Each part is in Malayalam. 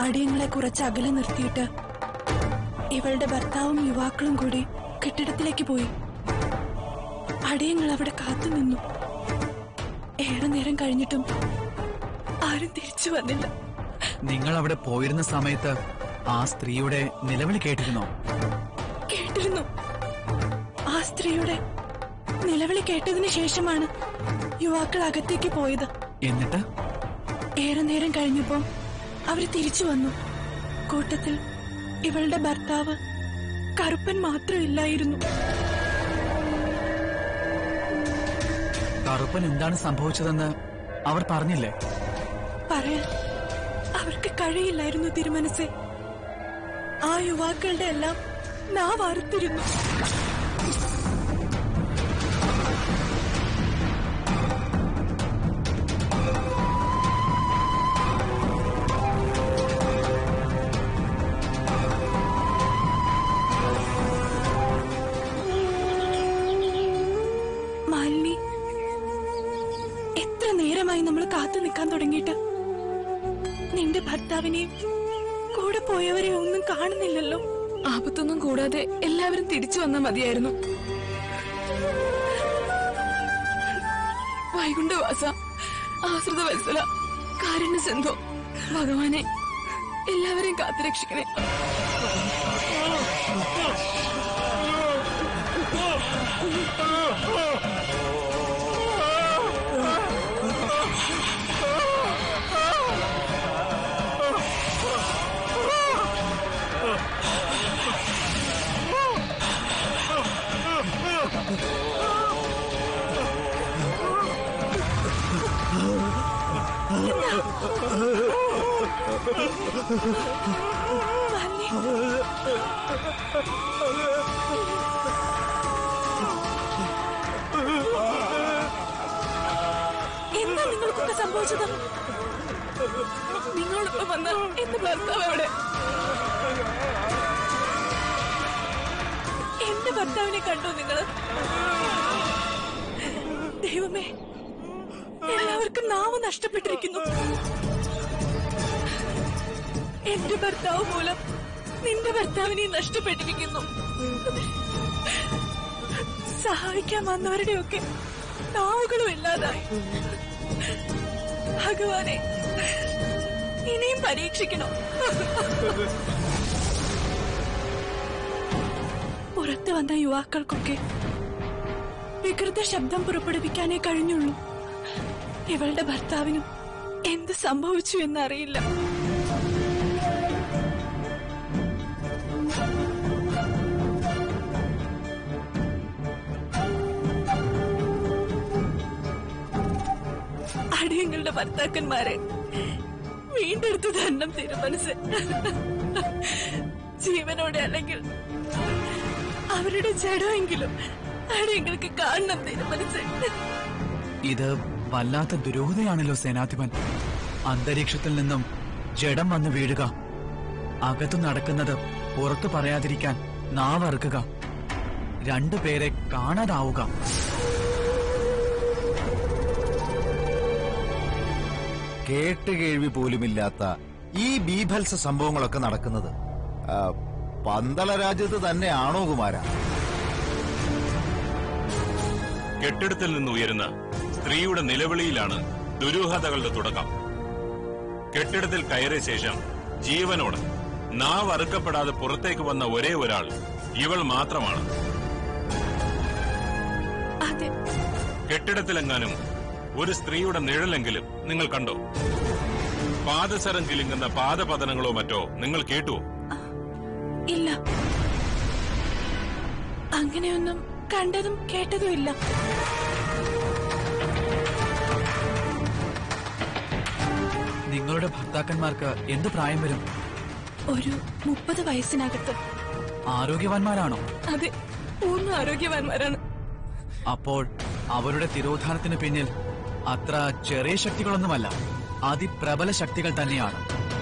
അടിയങ്ങളെ കുറച്ച് അകലെ നിർത്തിയിട്ട് ഇവളുടെ ഭർത്താവും യുവാക്കളും കൂടി കെട്ടിടത്തിലേക്ക് പോയി അടിയങ്ങൾ അവിടെ കാത്തു നിന്നു ഏറെ നേരം കഴിഞ്ഞിട്ടും ആരും തിരിച്ചു വന്നില്ല നിങ്ങൾ അവിടെ പോയിരുന്ന സമയത്ത് ആ സ്ത്രീയുടെ നിലവിളി കേട്ടിരുന്നോ കേട്ടിരുന്നു ആ സ്ത്രീയുടെ നിലവിളി കേട്ടതിന് ശേഷമാണ് യുവാക്കൾ അകത്തേക്ക് പോയത് എന്നിട്ട് ഏറെ നേരം കഴിഞ്ഞപ്പോ അവര് തിരിച്ചു വന്നു കൂട്ടത്തിൽ ഇവളുടെ ഭർത്താവ് കറുപ്പൻ മാത്രമില്ലായിരുന്നു കറുപ്പൻ എന്താണ് സംഭവിച്ചതെന്ന് അവർ പറഞ്ഞില്ലേ പറയാൻ അവർക്ക് കഴിയില്ലായിരുന്നു തിരുമനസെ ആ യുവാക്കളുടെ എല്ലാം നാവ് അറുത്തിരുന്നു മാലിനി എത്ര നേരമായി നമ്മൾ കാത്തു നിൽക്കാൻ തുടങ്ങിയിട്ട് നിന്റെ ഭർത്താവിനെയും കൂടെ പോയവരെ ഒന്നും കാണുന്നില്ലല്ലോ ആപത്തൊന്നും കൂടാതെ എല്ലാവരും തിരിച്ചു വന്നാൽ മതിയായിരുന്നു വൈകുണ്ഠവാസ ആശ്രിത വത്സല കാരുണ്യ സിന്ധു ഭഗവാനെ എല്ലാവരെയും കാത്തുരക്ഷിക്കണേ എന്താ നിങ്ങൾക്കൊക്കെ സംഭവിച്ചത് നിങ്ങളോടൊപ്പം വന്ന എന്റെ ഭർത്താവ് എവിടെ എന്റെ ഭർത്താവിനെ കണ്ടു നിങ്ങള് ദൈവമേ എല്ലാവർക്കും നാവ് നഷ്ടപ്പെട്ടിരിക്കുന്നു എന്റെ ഭർത്താവ് മൂലം നിന്റെ ഭർത്താവിനെ നഷ്ടപ്പെട്ടിരിക്കുന്നു സഹായിക്കാൻ വന്നവരുടെയൊക്കെ നാവുകളും ഇല്ലാതായി ഭഗവാനെ ഇനിയും പരീക്ഷിക്കണം പുറത്തു വന്ന യുവാക്കൾക്കൊക്കെ വികൃത ശബ്ദം പുറപ്പെടുവിക്കാനേ കഴിഞ്ഞുള്ളൂ ഇവളുടെ ഭർത്താവിനും എന്ത് സംഭവിച്ചു എന്നറിയില്ല അടിയങ്ങളുടെ ഭർത്താക്കന്മാരെ വീണ്ടെടുത്ത് തന്നെ തീരുമാനിച്ച് ജീവനോടെ അല്ലെങ്കിൽ അവരുടെ ജഡമെങ്കിലും അടിയങ്ങൾക്ക് കാണണം തീരുമാനിച്ച് ഇത് വല്ലാത്ത ദുരൂഹതയാണല്ലോ സേനാധിപൻ അന്തരീക്ഷത്തിൽ നിന്നും ജഡം വന്ന് വീഴുക അകത്തു നടക്കുന്നത് പുറത്തു പറയാതിരിക്കാൻ നാവറുക്കുക രണ്ടുപേരെ കാണാതാവുക കേട്ടുകേഴ്വി പോലുമില്ലാത്ത ഈ ബീഭത്സ സംഭവങ്ങളൊക്കെ നടക്കുന്നത് ആ, പന്തള രാജ്യത്ത് തന്നെയാണോ കുമാര കെട്ടിടത്തിൽ നിന്ന് ഉയരുന്ന സ്ത്രീയുടെ നിലവിളിയിലാണ് ദുരൂഹതകളുടെ തുടക്കം കെട്ടിടത്തിൽ കയറിയ ശേഷം ജീവനോട് നാവ് അറുക്കപ്പെടാതെ പുറത്തേക്ക് വന്ന ഒരേ ഒരാൾ ഇവൾ മാത്രമാണ് അതെ കെട്ടിടത്തിലെങ്ങാനും ഒരു സ്ത്രീയുടെ നിഴലെങ്കിലും നിങ്ങൾ കണ്ടോ പാദസരം കിലുങ്ങുന്ന പാദപതനങ്ങളോ മറ്റോ നിങ്ങൾ കേട്ടുവോ ഇല്ല അങ്ങനെയൊന്നും കണ്ടതും കേട്ടതും ഇല്ല നിങ്ങളുടെ ഭർത്താക്കന്മാർക്ക് എന്ത് പ്രായം വരും ഒരു മുപ്പത് വയസ്സിനകത്ത് ആരോഗ്യവാന്മാരാണോ അതെ പൂർണ്ണ ആരോഗ്യവാന്മാരാണ് അപ്പോൾ അവരുടെ തിരോധാനത്തിന് പിന്നിൽ അത്ര ചെറിയ ശക്തികളൊന്നുമല്ല അതിപ്രബല ശക്തികൾ തന്നെയാണ്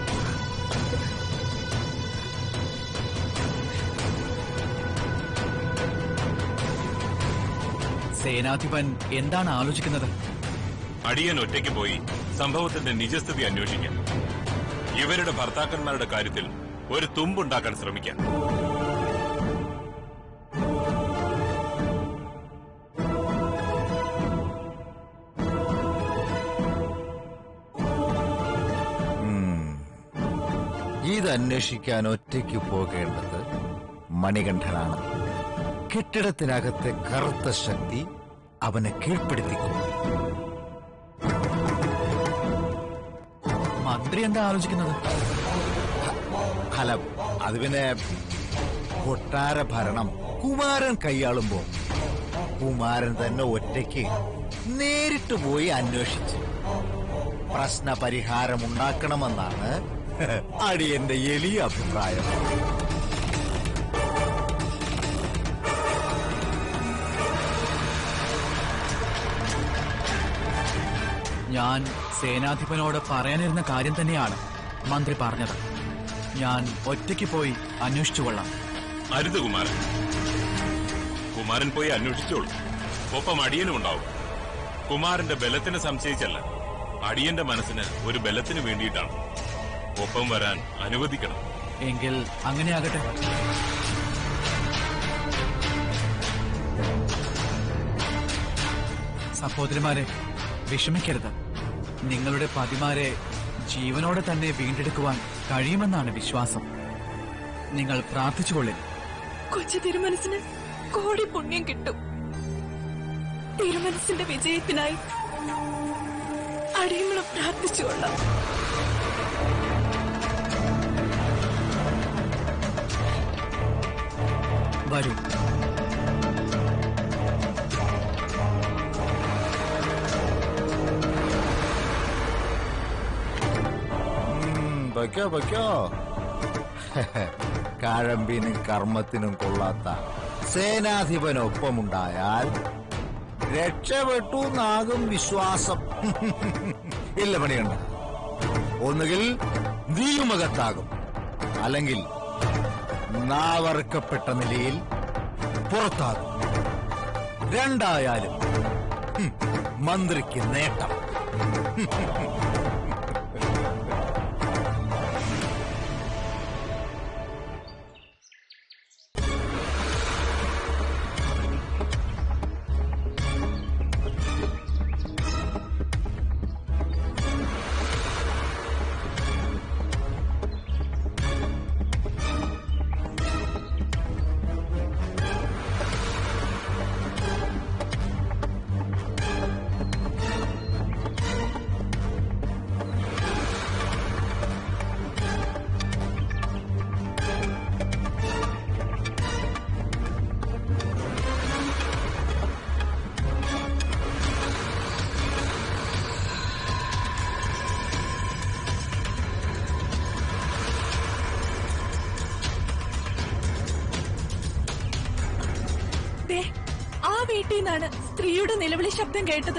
സേനാധിപൻ എന്താണ് ആലോചിക്കുന്നത് അടിയൻ ഒറ്റയ്ക്ക് പോയി സംഭവത്തിന്റെ നിജസ്ഥിതി അന്വേഷിക്കാം ഇവരുടെ ഭർത്താക്കന്മാരുടെ കാര്യത്തിൽ ഒരു തുമ്പുണ്ടാക്കാൻ ശ്രമിക്കാം ഇത് അന്വേഷിക്കാൻ ഒറ്റയ്ക്ക് പോകേണ്ടത് മണികണ്ഠനാണ് കെട്ടിടത്തിനകത്തെ കറുത്ത ശക്തി അവനെ കീഴ്പ്പെടുത്തിക്കും മന്ത്രി എന്താ ആലോചിക്കുന്നത് അല്ല അത് പിന്നെ കൊട്ടാര ഭരണം കുമാരൻ കൈയാളുമ്പോ കുമാരൻ തന്നെ ഒറ്റയ്ക്ക് നേരിട്ട് പോയി അന്വേഷിച്ച് പ്രശ്ന പരിഹാരം ഉണ്ടാക്കണമെന്നാണ് അടിയന്റെ എളിയ അഭിപ്രായം ഞാൻ സേനാധിപനോട് പറയാനിരുന്ന കാര്യം തന്നെയാണ് മന്ത്രി പറഞ്ഞത് ഞാൻ ഒറ്റയ്ക്ക് പോയി അന്വേഷിച്ചു കൊള്ളാം അരുത് കുമാരൻ കുമാരൻ പോയി അന്വേഷിച്ചോളൂ ഒപ്പം അടിയനും ഉണ്ടാവും കുമാരന്റെ ബലത്തിന് സംശയിച്ചല്ല അടിയന്റെ മനസ്സിന് ഒരു ബലത്തിന് വേണ്ടിയിട്ടാണ് ഒപ്പം വരാൻ അനുവദിക്കണം എങ്കിൽ അങ്ങനെയാകട്ടെ സഹോദരിമാരെ വിഷമിക്കരുത് നിങ്ങളുടെ പതിമാരെ ജീവനോടെ തന്നെ വീണ്ടെടുക്കുവാൻ കഴിയുമെന്നാണ് വിശ്വാസം നിങ്ങൾ പ്രാർത്ഥിച്ചുകൊള്ളിൻ കൊച്ചു തിരുമനസിന് കോടി പുണ്യം കിട്ടും തിരുമനസിന്റെ വിജയത്തിനായി അടിയങ്ങളും പ്രാർത്ഥിച്ചുകൊള്ളാം വരൂ ഉം, വയ്ക്കോ വയ്ക്കോ കാഴമ്പിനും കർമ്മത്തിനും കൊള്ളാത്ത സേനാധിപനൊപ്പമുണ്ടായാൽ രക്ഷപ്പെട്ടു എന്നാകും വിശ്വാസം ഇല്ല പണിയുണ്ട് ഒന്നുകിൽ നീയുമകത്താകും അല്ലെങ്കിൽ നാവറുക്കപ്പെട്ട നിലയിൽ പുറത്താകും രണ്ടായാലും ഹും, മന്ത്രിക്ക് നേട്ടം ദേ, ആ വീട്ടിൽ നിന്നാണ് സ്ത്രീയുടെ നിലവിളി ശബ്ദം കേട്ടത്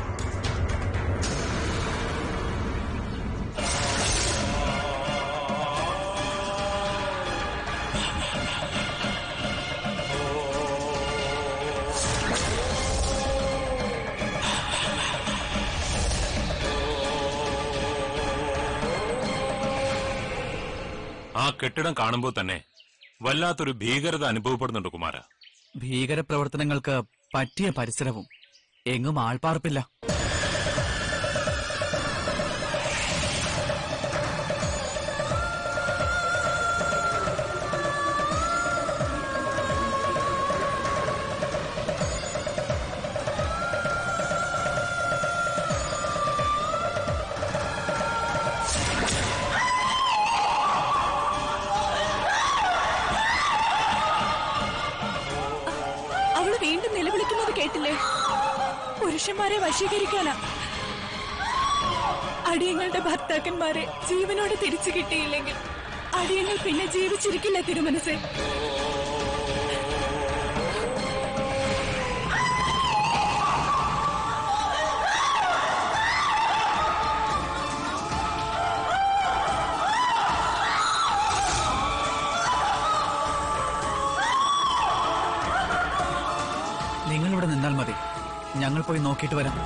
ആ കെട്ടിടം കാണുമ്പോൾ തന്നെ വല്ലാത്തൊരു ഭീകരത അനുഭവപ്പെടുന്നുണ്ട് കുമാര ഭീകരപ്രവർത്തനങ്ങൾക്ക് പറ്റിയ പരിസരവും എങ്ങും ആൾപ്പാർപ്പില്ല അവള് വീണ്ടും നിലവിളിക്കുന്നത് കേട്ടില്ലേ പുരുഷന്മാരെ വശീകരിക്കാനാ അടിയങ്ങളുടെ ഭർത്താക്കന്മാരെ ജീവനോടെ തിരിച്ചു കിട്ടിയില്ലെങ്കിൽ അടിയങ്ങൾ പിന്നെ ജീവിച്ചിരിക്കില്ല തിരുമനസെ നിങ്ങളിവിടെ നിന്നാൽ മതി ഞങ്ങൾ പോയി നോക്കിയിട്ട് വരാം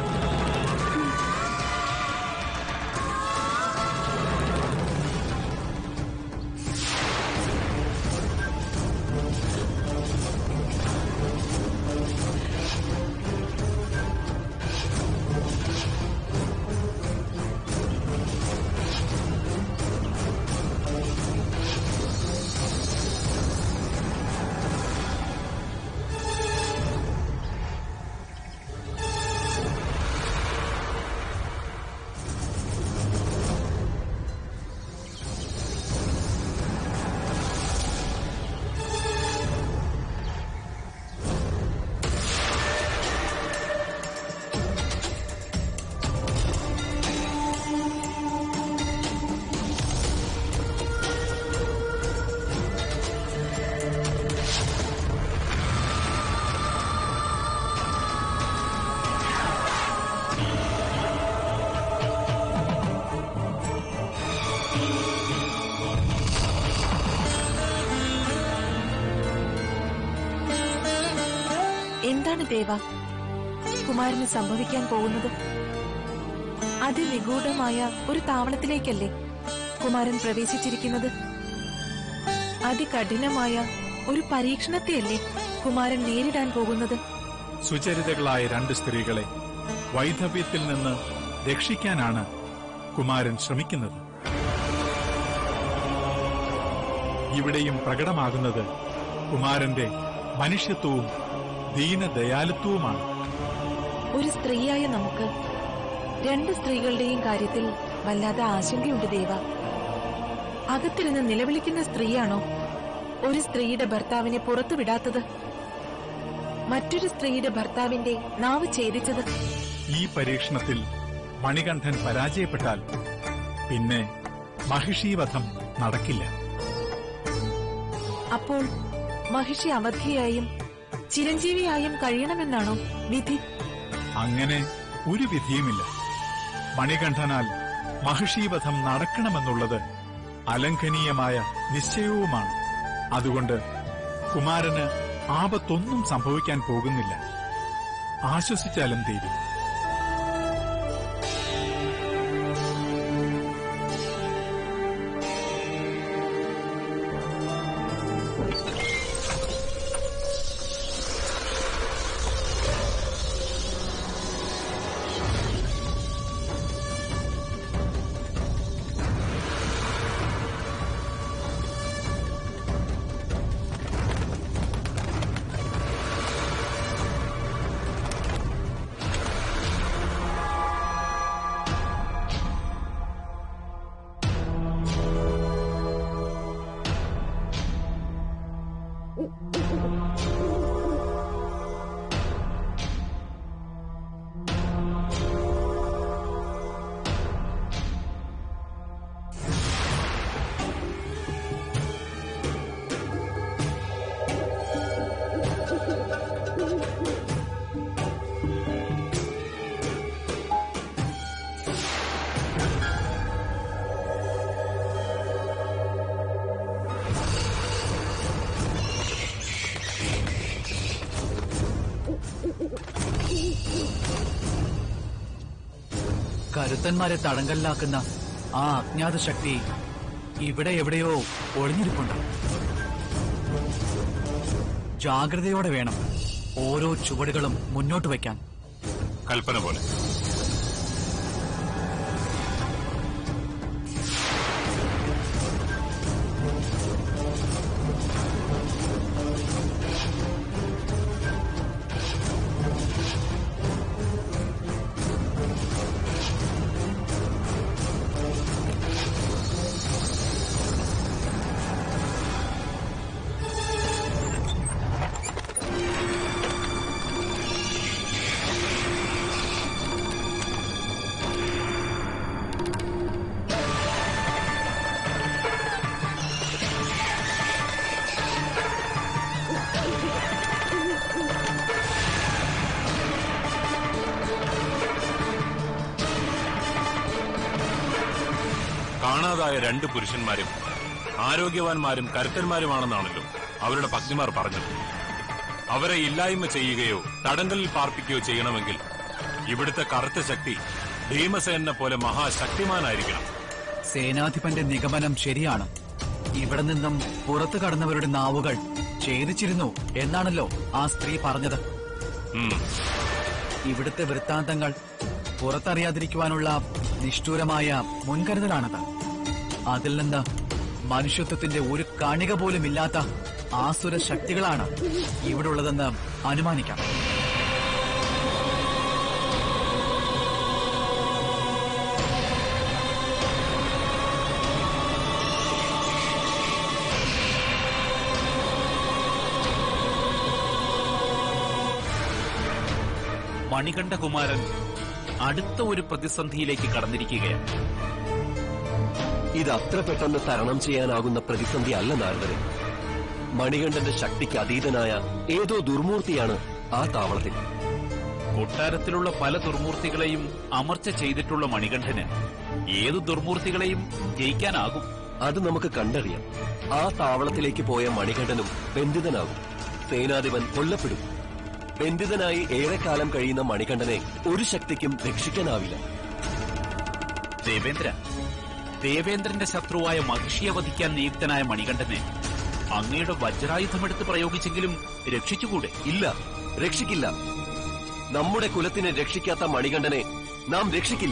എന്താണ് ദേവ കുമാരന് സംഭവിക്കാൻ പോകുന്നത് അതിനിഗൂഢമായ ഒരു താവളത്തിലേക്കല്ലേ കുമാരൻ പ്രവേശിച്ചിരിക്കുന്നത് അതികഠിനമായ ഒരു പരീക്ഷണത്തെയല്ലേ കുമാരൻ നേരിടാൻ പോകുന്നത് സുചരിതകളായ രണ്ട് സ്ത്രീകളെ വൈധവ്യത്തിൽ നിന്ന് രക്ഷിക്കാനാണ് കുമാരൻ ശ്രമിക്കുന്നത് ഇവിടെയും പ്രകടമാകുന്നത് കുമാരന്റെ മനുഷ്യത്വവും ദീനദയാലുത്വവുമാണ് ഒരു സ്ത്രീയായ നമുക്ക് രണ്ട് സ്ത്രീകളുടെയും കാര്യത്തിൽ വല്ലാതെ ആശങ്കയുണ്ട് ദേവ അകത്തിരുന്ന് നിലവിളിക്കുന്ന സ്ത്രീയാണോ ഒരു സ്ത്രീയുടെ ഭർത്താവിനെ പുറത്തു വിടാത്തത് മറ്റൊരു സ്ത്രീയുടെ ഭർത്താവിന്റെ നാവ് ഛേദിച്ചത് ഈ പരീക്ഷണത്തിൽ മണികണ്ഠൻ പരാജയപ്പെട്ടാൽ പിന്നെ മഹിഷീവധം നടക്കില്ല അപ്പോൾ മഹിഷി അവധിയായും ചിരഞ്ജീവിയായും കഴിയണമെന്നാണോ വിധി അങ്ങനെ ഒരു വിധിയുമില്ല മണികണ്ഠനാൽ മഹിഷീവധം നടക്കണമെന്നുള്ളത് അലംഘനീയമായ നിശ്ചയവുമാണ് അതുകൊണ്ട് കുമാരന് ആപത്തൊന്നും സംഭവിക്കാൻ പോകുന്നില്ല ആശ്വസിച്ചാലും ദേവി കരുത്തന്മാരെ തടങ്കലിലാക്കുന്ന ആ അജ്ഞാത ശക്തി ഇവിടെ എവിടെയോ ഒളിഞ്ഞിരിപ്പുണ്ട് ജാഗ്രതയോടെ വേണം ഓരോ ചുവടുകളും മുന്നോട്ട് വയ്ക്കാൻ കൽപ്പന പോലെ കാണാതായ രണ്ട് പുരുഷന്മാരും ആരോഗ്യവാന്മാരും കരുത്തന്മാരുമാണെന്നാണല്ലോ അവരുടെ പത്നിമാർ പറഞ്ഞത് അവരെ ഇല്ലായ്മ ചെയ്യുകയോ തടങ്കലിൽ പാർപ്പിക്കുകയോ ചെയ്യണമെങ്കിൽ ഇവിടുത്തെ കറുത്ത ശക്തി ഭീമസേനെ പോലെ മഹാശക്തിമാനായിരിക്കണം സേനാധിപന്റെ നിഗമനം ശരിയാണ് ഇവിടെ നിന്നും പുറത്തു കടന്നവരുടെ നാവുകൾ ഛേദിച്ചിരുന്നു എന്നാണല്ലോ ആ സ്ത്രീ പറഞ്ഞത് ഉം. ഇവിടുത്തെ വൃത്താന്തങ്ങൾ പുറത്തറിയാതിരിക്കുവാനുള്ള നിഷ്ഠൂരമായ മുൻകരുതലാണത് അതിൽ നിന്ന് മനുഷ്യത്വത്തിന്റെ ഒരു കണിക പോലും ഇല്ലാത്ത ആസുര ശക്തികളാണ് ഇവിടെ ഉള്ളതെന്ന് അനുമാനിക്കാം മണികണ്ഠകുമാരൻ അടുത്ത ഒരു പ്രതിസന്ധിയിലേക്ക് കടന്നിരിക്കുകയാണ് ഇത് അത്ര പെട്ടെന്ന് തരണം ചെയ്യാനാകുന്ന പ്രതിസന്ധി അല്ല നാരദരെ മണികണ്ഠന്റെ ശക്തിക്ക് അതീതനായ ഏതോ ദുർമൂർത്തിയാണ് ആ താവളത്തിൽ കൊട്ടാരത്തിലുള്ള പല ദുർമൂർത്തികളെയും അമർച്ച ചെയ്തിട്ടുള്ള മണികണ്ഠന് ഏതു ദുർമൂർത്തികളെയും ജയിക്കാനാകും അത് നമുക്ക് കണ്ടറിയാം ആ താവളത്തിലേക്ക് പോയ മണികണ്ഠനും ബന്ധിതനാകും സേനാധിപൻ കൊല്ലപ്പെടും ബന്ധിതനായി ഏറെക്കാലം കഴിയുന്ന മണികണ്ഠനെ ഒരു ശക്തിക്കും രക്ഷിക്കാനാവില്ല ദേവേന്ദ്ര ദേവേന്ദ്രന്റെ ശത്രുവായ മഹിഷിയെ വധിക്കാൻ നിയുക്തനായ മണികണ്ഠനെ അങ്ങയുടെ വജ്രായുധമെടുത്ത് പ്രയോഗിച്ചെങ്കിലും രക്ഷിച്ചുകൂടെ ഇല്ല രക്ഷിക്കില്ല നമ്മുടെ കുലത്തിനെ രക്ഷിക്കാത്ത മണികണ്ഠനെ നാം രക്ഷിക്കില്ല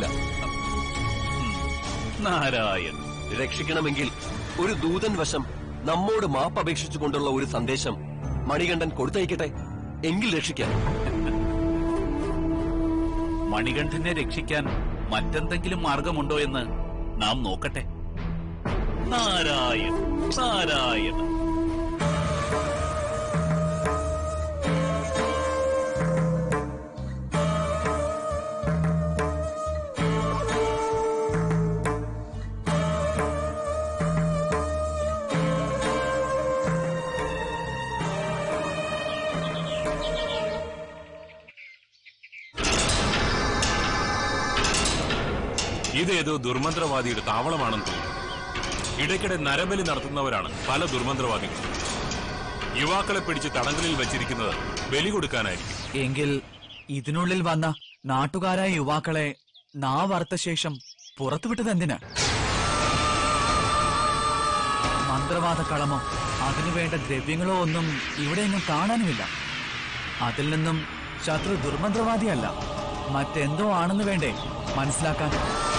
നാരായൺ രക്ഷിക്കണമെങ്കിൽ ഒരു ദൂതൻ വശം നമ്മോട് മാപ്പപേക്ഷിച്ചുകൊണ്ടുള്ള ഒരു സന്ദേശം മണികണ്ഠൻ കൊടുത്തയക്കട്ടെ എങ്കിൽ രക്ഷിക്കാം മണികണ്ഠനെ രക്ഷിക്കാൻ മറ്റെന്തെങ്കിലും മാർഗമുണ്ടോ എന്ന് നാം നോക്കട്ടെ നാരായൺ നാരായൺ ഇതേതോ ദുർമന്ത്രവാദിയുടെ താവളമാണെന്ന് തോന്നുന്നു ഇടയ്ക്കിടെ നരബലി നടത്തുന്നവരാണ് പല ദുർമന്ത്രവാദികളും യുവാക്കളെ പിടിച്ച് തടങ്കലിൽ വെച്ചിരിക്കുന്നത് ബലി കൊടുക്കാനായിരിക്കും എങ്കിൽ ഇതിനുള്ളിൽ വന്ന നാട്ടുകാരായ യുവാക്കളെ നാവറുത്ത ശേഷം പുറത്തുവിട്ടത് എന്തിന് മന്ത്രവാദ കളമോ അതിനുവേണ്ട ദ്രവ്യങ്ങളോ ഒന്നും ഇവിടെയൊന്നും കാണാനുമില്ല അതിൽ നിന്നും ശത്രു ദുർമന്ത്രവാദിയല്ല മറ്റെന്തോ ആണെന്ന് വേണ്ടേ മനസ്സിലാക്കാൻ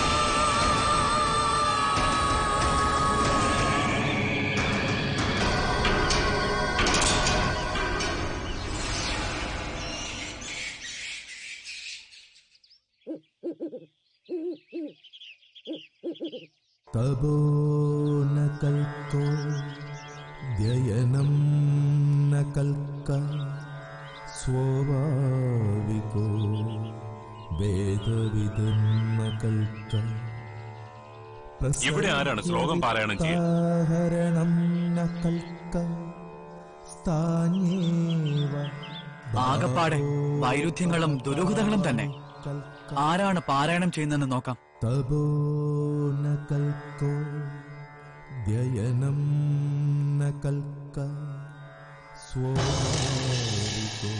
तपो न कल्को व्ययनं न कल्क स्वाभाविको वेदविदन्न कल्क ഇവിടെ ആരാണ് ശ്ലോകം പാരായണം ചെയ്യുന്നത്? പ്രസഹരണം ന കൽക്ക സ്ഥാന്യേവ ആകപ്പാടെ വൈരുദ്ധ്യങ്ങളും ദുരൂഹതകളും തന്നെ ആരാണ് പാരായണം ചെയ്യുന്നതെന്ന് നോക്കാം तपो न कल्को व्ययनं न कल्क स्वाभाविको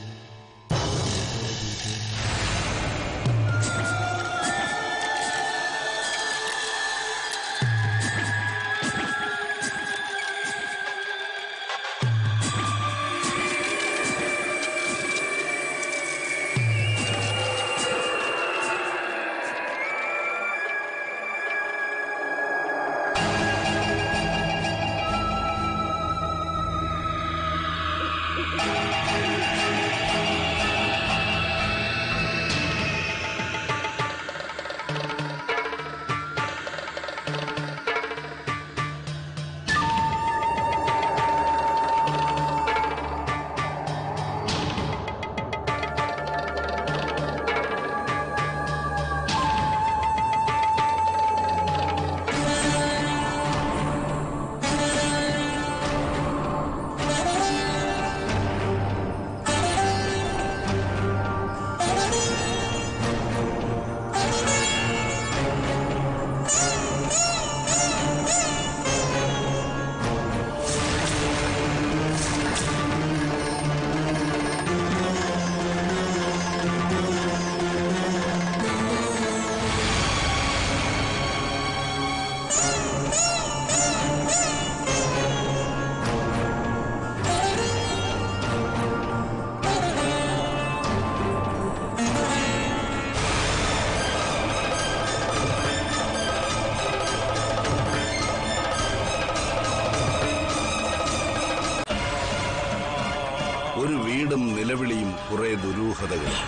ഒരു വീടും നിലവിളിയും കുറെ ദുരൂഹതകളും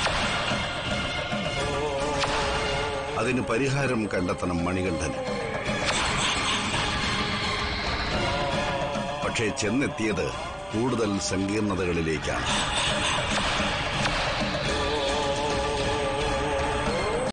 അതിന് പരിഹാരം കണ്ടെത്തണം മണികണ്ഠന് പക്ഷേ ചെന്നെത്തിയത് കൂടുതൽ സങ്കീർണതകളിലേക്കാണ്